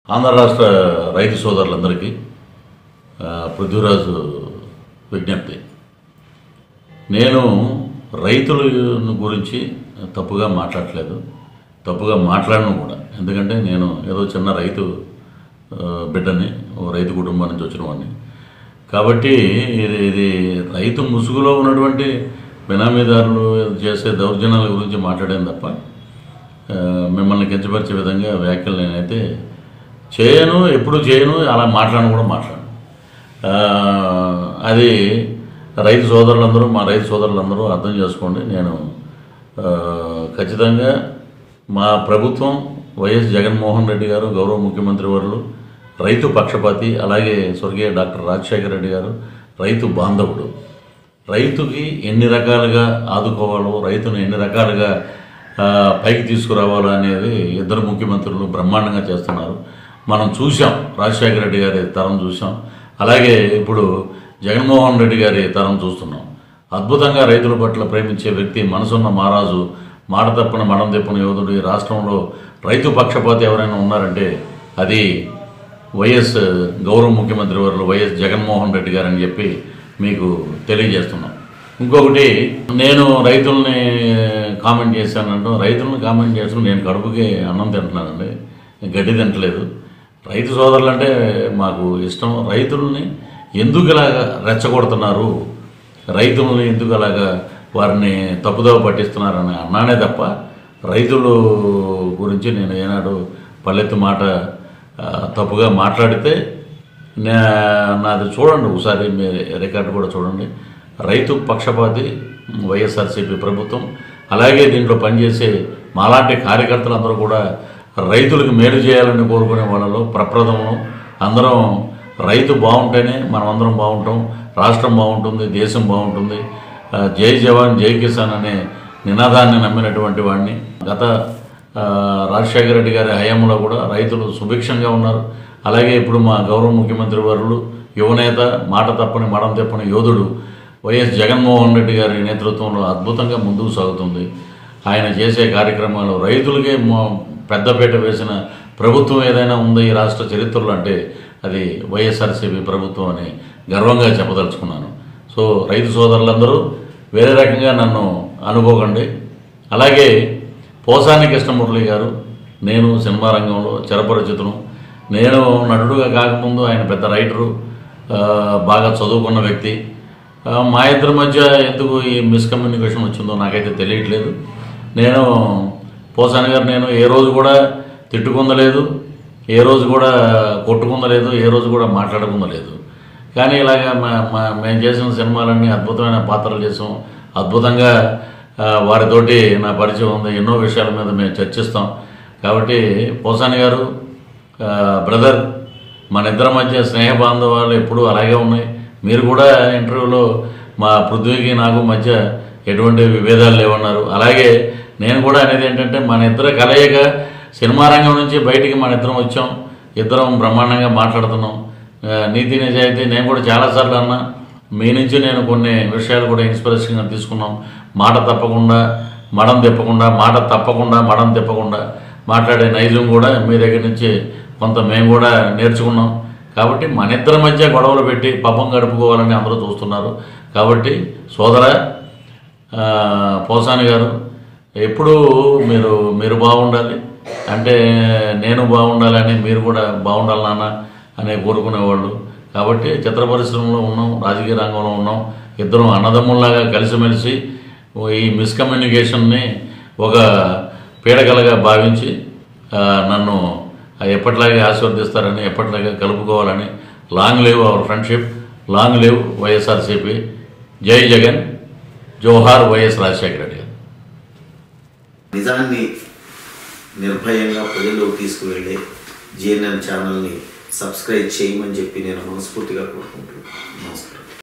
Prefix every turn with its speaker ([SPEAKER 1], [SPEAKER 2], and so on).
[SPEAKER 1] ఆంధ్ర రాష్ట్ర రైతు సోదరులందరికీ ఆ, పృథ్వీరాజు విజ్ఞప్తి నేను రైతుల గురించి తప్పుగా మాట్లాడట్లేదు తప్పుగా మాట్లాడను కూడా ఎందుకంటే నేను ఏదో చిన్న రైతు ఆ, బిడ్డని ఓ రైతు కుటుంబం నుంచి వచ్చిన వాడిని కాబట్టి ఇది ఇది రైతు ముసుగులో ఉన్నటువంటి బినామీదారులు చేసే దౌర్జన్యాల గురించి మాట్లాడాను తప్ప ఆ, మిమ్మల్ని కించపరిచే విధంగా వ్యాఖ్యలు నేనైతే చేయను ఎప్పుడు చేయను అలా మాట్లాడను కూడా మాట్లాడను ఆ, అది రైతు సోదరులందరూ మా రైతు సోదరులందరూ అర్థం చేసుకోండి నేను ఆ, ఖచ్చితంగా మా ప్రభుత్వం వైఎస్ జగన్మోహన్ రెడ్డి గారు గౌరవ ముఖ్యమంత్రి వర్యులు రైతు పక్షపాతి అలాగే స్వర్గీయ డాక్టర్ రాజశేఖర రెడ్డి గారు రైతు బాంధవుడు రైతుకి ఎన్ని రకాలుగా ఆదుకోవాలో రైతును ఎన్ని రకాలుగా ఆ, పైకి తీసుకురావాలో అనేది ఇద్దరు ముఖ్యమంత్రులు బ్రహ్మాండంగా చేస్తున్నారు మనం చూసాం రాజశేఖర రెడ్డి గారి తరం చూసాం అలాగే ఇప్పుడు జగన్మోహన్ రెడ్డి గారి తరం చూస్తున్నాం అద్భుతంగా రైతుల పట్ల ప్రేమించే వ్యక్తి మనసున్న మహారాజు మాట తప్పని మడం తెప్పని యోధుడు ఈ రాష్ట్రంలో రైతు పక్షపాతి ఎవరైనా ఉన్నారంటే అది వైఎస్ గౌరవ ముఖ్యమంత్రి వారు వైఎస్ జగన్మోహన్ రెడ్డి గారు అని చెప్పి మీకు తెలియజేస్తున్నాం ఇంకొకటి నేను రైతుల్ని కామెంట్ చేశానంటూ రైతులను కామెంట్ చేస్తూ నేను కడుపుకి అన్నం తింటున్నానండి గడ్డి తింటలేదు రైతు సోదరులు అంటే మాకు ఇష్టం రైతుల్ని ఎందుకు ఇలాగా రెచ్చగొడుతున్నారు రైతులని ఎందుకు అలాగా వారిని తప్పుదోవ పట్టిస్తున్నారని అన్నానే తప్ప రైతులు గురించి నేను ఏనాడు పల్లెత్తు మాట ఆ, తప్పుగా మాట్లాడితే నా- నాది చూడండి ఒకసారి మీ రికార్డు కూడా చూడండి రైతు పక్షపాతి వైఎస్ఆర్సీపీ ప్రభుత్వం అలాగే దీంట్లో పనిచేసే మాలాంటి కార్యకర్తలందరూ కూడా రైతులకు మేలు చేయాలని కోరుకునే వాళ్ళలో ప్రప్రథమం అందరం రైతు బాగుంటేనే మనం అందరం బాగుంటాం రాష్ట్రం బాగుంటుంది దేశం బాగుంటుంది ఆ, జై జవాన్ జై కిసాన్ అనే నినాదాన్ని నమ్మినటువంటి వాడిని గత ఆ, రాజశేఖర రెడ్డి గారి హయాంలో కూడా రైతులు సుభిక్షంగా ఉన్నారు అలాగే ఇప్పుడు మా గౌరవ ముఖ్యమంత్రి వర్యులు యువనేత మాట తప్పని మడం తెప్పని యోధుడు వైఎస్ జగన్మోహన్ రెడ్డి గారి నేతృత్వంలో అద్భుతంగా ముందుకు సాగుతుంది ఆయన చేసే కార్యక్రమాలు రైతులకే మొ- పెద్దపీట వేసిన ప్రభుత్వం ఏదైనా ఉందో ఈ రాష్ట్ర చరిత్రలో అంటే అది వైఎస్ఆర్సీపీ ప్రభుత్వం అని గర్వంగా చెప్పదలుచుకున్నాను సో రైతు సోదరులందరూ వేరే రకంగా నన్ను అనుకోకండి అలాగే పోసాని కృష్ణమురళి గారు నేను సినిమా రంగంలో చిరపరిచితును నేను నటుడుగా కాకముందు ఆయన పెద్ద రైటరు ఆ, బాగా చదువుకున్న వ్యక్తి ఆ, మా ఇద్దరి మధ్య ఎందుకు ఈ మిస్కమ్యూనికేషన్ వచ్చిందో నాకైతే తెలియట్లేదు నేను పోసాని గారు నేను ఏ రోజు కూడా తిట్టుకుందలేదు ఏ రోజు కూడా కొట్టుకుందలేదు ఏ రోజు కూడా మాట్లాడుకుందలేదు కానీ ఇలాగ మా మా మేము చేసిన సినిమాలన్నీ అద్భుతమైన పాత్రలు చేసాం అద్భుతంగా ఆ, వారితోటి నా పరిచయం ఉంది ఎన్నో విషయాల మీద మేము చర్చిస్తాం కాబట్టి పోసాని గారు ఆ, బ్రదర్ మన ఇద్దరి మధ్య స్నేహ బాంధవాలు ఎప్పుడూ అలాగే ఉన్నాయి మీరు కూడా ఇంటర్వ్యూలో మా పృథ్వీకి నాకు మధ్య ఎటువంటి విభేదాలు లేవన్నారు అలాగే నేను కూడా అనేది ఏంటంటే మన ఇద్దరు కలయిక సినిమా రంగం నుంచి బయటికి మన ఇద్దరం వచ్చాం ఇద్దరం బ్రహ్మాండంగా మాట్లాడుతున్నాం ఆ, నీతి నిజాయితీ నేను కూడా చాలాసార్లు అన్నా మీ నుంచి నేను కొన్ని విషయాలు కూడా ఇన్స్పిరేషన్గా తీసుకున్నాం మాట తప్పకుండా మడం తిప్పకుండా మాట తప్పకుండా మడం తిప్పకుండా మాట్లాడే నైజం కూడా మీ దగ్గర నుంచి కొంత మేము కూడా నేర్చుకున్నాం కాబట్టి మన ఇద్దరి మధ్య గొడవలు పెట్టి పబ్బం గడుపుకోవాలని అందరూ చూస్తున్నారు కాబట్టి సోదర ఆ, పోసాని గారు ఎప్పుడూ మీరు మీరు బాగుండాలి అంటే నేను బాగుండాలని మీరు కూడా బాగుండాలి నాన్న అని కోరుకునేవాళ్ళు కాబట్టి చిత్ర పరిశ్రమలో ఉన్నాం రాజకీయ రంగంలో ఉన్నాం ఇద్దరం అన్నదమ్ముల్లాగా కలిసిమెలిసి ఈ మిస్కమ్యూనికేషన్ని ఒక పీడకలుగా భావించి ఆ, నన్ను ఎప్పటిలాగే ఆశీర్వదిస్తారని ఎప్పటిలాగే కలుపుకోవాలని long live our friendship long live YSRCP జై జగన్ జోహార్ వైఎస్ రాజశేఖర రెడ్డి గారు
[SPEAKER 2] నిజాన్ని నిర్భయంగా ప్రజల్లోకి తీసుకువెళ్ళే జిఎన్ఎన్ ఛానల్ని సబ్స్క్రైబ్ చేయమని చెప్పి నేను మనస్ఫూర్తిగా కోరుకుంటున్నాను నమస్కారం